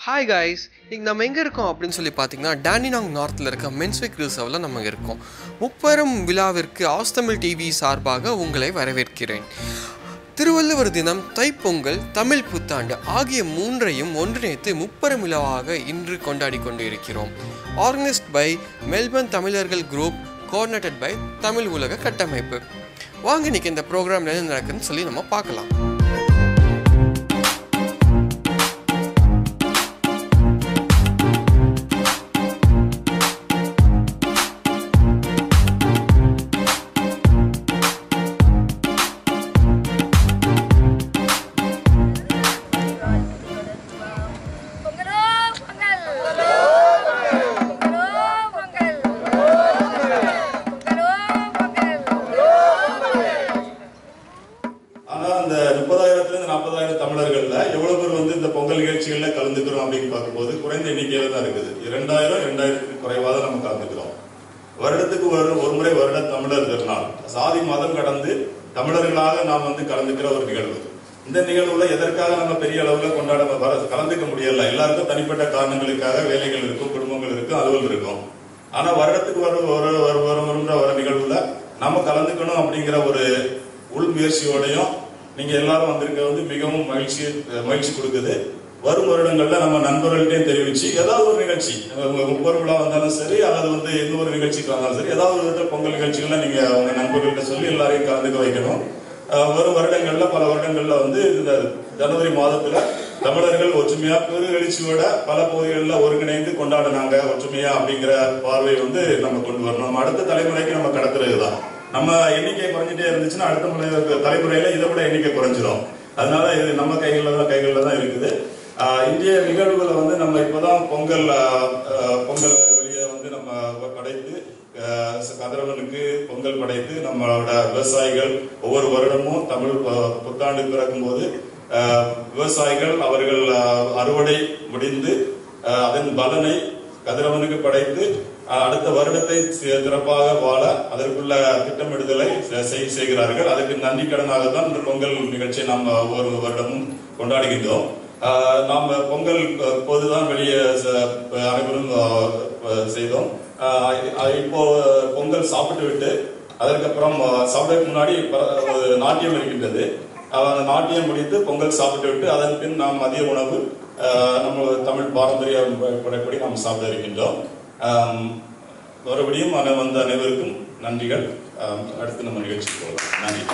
Hi guys இங்கே நம்ம எங்கே இருக்கோம் அப்படின்னு சொல்லி பார்த்தீங்கன்னா டேனினாங் நார்த்தில் இருக்க மென்ஸ்விக் ரிசர்வில் நம்ம இருக்கோம் முப்பெரும் விழாவிற்கு ஆஸ்தமிழ் டிவி சார்பாக உங்களை வரவேற்கிறேன் திருவள்ளுவர் தினம் தைப்பொங்கல் தமிழ் புத்தாண்டு ஆகிய மூன்றையும் ஒன்றிணைத்து முப்பெரும் விழாவாக இன்று கொண்டாடி கொண்டு இருக்கிறோம் ஆர்கனைஸ்ட் பை மெல்பர்ன் தமிழர்கள் group coordinated by Tamil Ulaga Kattamaippu வாங்க இன்னைக்கு இந்த ப்ரோக்ராம் என்ன நடக்குதுன்னு சொல்லி நம்ம பார்க்கலாம் பொங்கலோ பொங்கல் பொங்கலோ பொங்கல் பொங்கலோ பொங்கல் ஆனா அந்த முப்பதாயிரத்துல இருந்து நாற்பதாயிரம் தமிழர்கள்ல எவ்வளவு பேர் வந்து இந்த பொங்கல் நிகழ்ச்சிகள்ல கலந்துக்கிறோம் அப்படின்னு பார்க்கும்போது குறைந்த எண்ணிக்கையில தான் இருக்குது இரண்டாயிரம் இரண்டாயிரத்துக்கு குறைவாக தான் நம்ம கலந்துக்கிறோம் வருடத்துக்கு ஒரு ஒரு முறை வருட தமிழர் திருநாள் சாதி மதம் கடந்து தமிழர்களாக நாம் வந்து கலந்துக்கிற ஒரு நிகழ்வு இந்த நிகழ்வுல எதற்காக நம்ம பெரிய அளவுல கொண்டாட வர கலந்துக்க முடியல எல்லாருக்கும் தனிப்பட்ட காரணங்களுக்காக வேலைகள் இருக்கும் குடும்பங்கள் இருக்கும் அலுவல் இருக்கும் ஆனா வருடத்துக்கு ஒரு ஒரு ஒரு ஒரு வருன்ற ஒரு நிகழ்வுல நம்ம கலந்துக்கணும் அப்படிங்கிற ஒரு உள் முயற்சியோடையும் நீங்க எல்லாரும் வந்திருக்க வந்து மிகவும் மகிழ்ச்சி மகிழ்ச்சி கொடுக்குது வரும் வருடங்கள்ல நம்ம நண்பர்கள்ட்டையும் தெரிவிச்சு ஏதாவது ஒரு நிகழ்ச்சி உங்க முப்பது விழா வந்தாலும் சரி அல்லது வந்து எந்த ஒரு நிகழ்ச்சிக்கு வந்தாலும் சரி ஏதாவது ஒரு விதத்துல பொங்கல் நிகழ்ச்சிகள்ல நீங்க உங்க நண்பர்கள்ட்ட சொல்லி எல்லாரையும் கலந்துக்க வைக்கணும் அஹ் வரும் வருடங்கள்ல பல வருடங்கள்ல வந்து இந்த ஜனவரி மாதத்துல தமிழர்கள் ஒற்றுமையா பெரு எழுச்சியோட பல பகுதிகளில் ஒருங்கிணைந்து கொண்டாடினாங்க ஒற்றுமையா அப்படிங்கிற பார்வை வந்து நம்ம கொண்டு வரணும் நம்ம அடுத்த தலைமுறைக்கு நம்ம கடத்துறதுதான் நம்ம எண்ணிக்கை குறைஞ்சிட்டே இருந்துச்சுன்னா அடுத்த முறை தலைமுறையில இதை விட எண்ணிக்கை குறைஞ்சிரும் அதனால இது நம்ம கைகளில் தான் கைகளில் தான் இருக்குது ஆஹ் இந்திய நிகழ்வுகளை வந்து நம்ம இப்பதான் பொங்கல் ஆஹ் ஆஹ் பொங்கல் வெளியே வந்து நம்ம படைத்து ஆஹ் கதிரவனுக்கு பொங்கல் படைத்து நம்மளோட விவசாயிகள் ஒவ்வொரு வருடமும் தமிழ் ப- புத்தாண்டு பிறக்கும் போது ஆஹ் விவசாயிகள் அவர்கள் ஆஹ் அறுவடை முடிந்து ஆஹ் அதன் பலனை கதிரவனுக்கு படைத்து ஆஹ் அடுத்த வருடத்தை சி- சிறப்பாக வாழ அதற்குள்ள திட்டமிடுதலை செ- செய்- செய்கிறார்கள் அதுக்கு நன்றி கடனாக தான் இந்த பொங்கல் நிகழ்ச்சியை நாம் ஒவ்வொரு வருடமும் கொண்டாடுகின்றோம் ஆஹ் நாம் பொங்கல் அஹ், போதுதான் வெளியே ச- அனைவரும் ஆஹ், அஹ், செய்தோம் ஆஹ் இப்போ பொங்கல் சாப்பிட்டு விட்டு அதற்கப்புறம் ஆஹ், சாப்பிடறதுக்கு முன்னாடி ப- ஒரு நாட்டியம் இருக்கின்றது ஆஹ், அந்த நாட்டியம் முடித்து பொங்கல் சாப்பிட்டு விட்டு அதன் பின் நாம் மதிய உணவு ஆஹ், நம்ம தமிழ் பாரம்பரிய படைப்படி நாம் சாப்பிட இருக்கின்றோம் ஆம், மறுபடியும் அனை- வந்த அனைவருக்கும் நன்றிகள் ஆம், அடுத்து நம்ம நிகழ்ச்சிக்கு போகலாம் நன்றி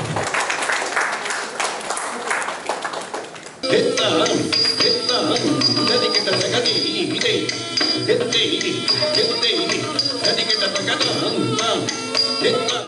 எல்லாம் எல்லாம் நதிக்கிட்ட சகதி இதை எத்தை எத்தை நதிக்கிட்ட பகலாம் நாம் எல்லாம்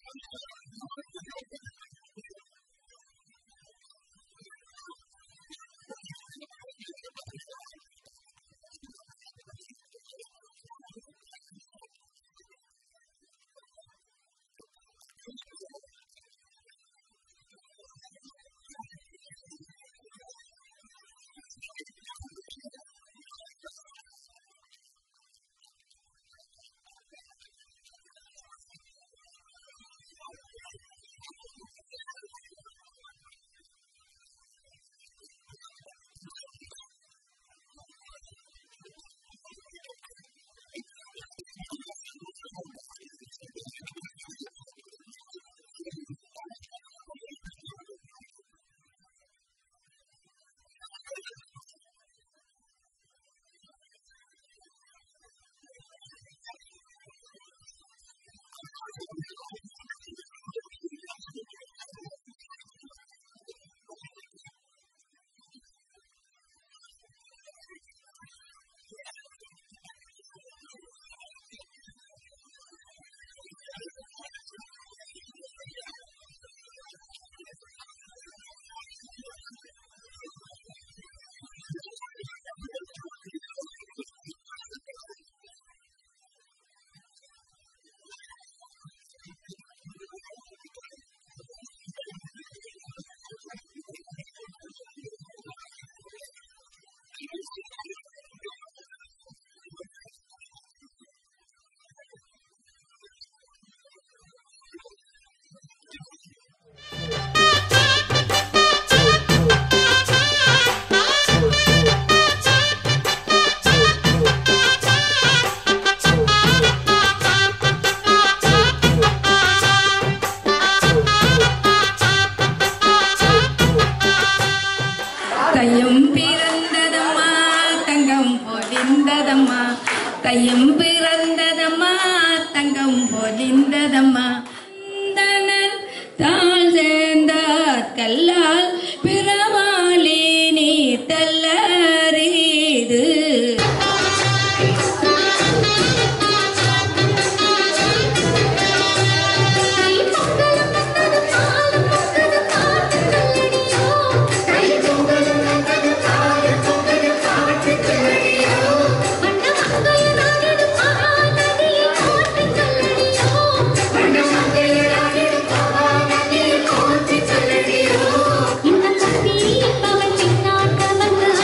தையும் பிறந்ததம்மா தங்கம் பொலிந்ததம்மா தையும் பிறந்ததம்மா தங்கம் பொலிந்ததம்மா தனர் தாழ் சேர்ந்தார் கல்லால் பிறவாளி நீ தல்லறீது இந்த கத்தி பவன் சின்னாட்ட வந்து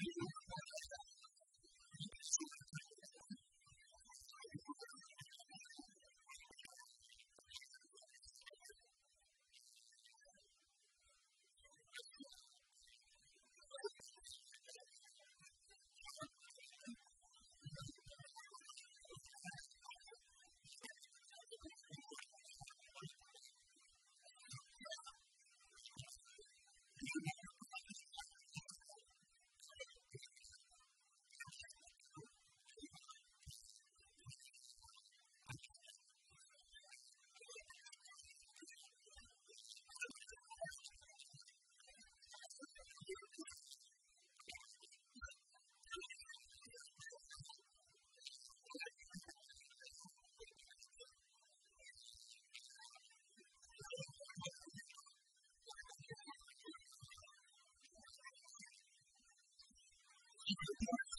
Thank you.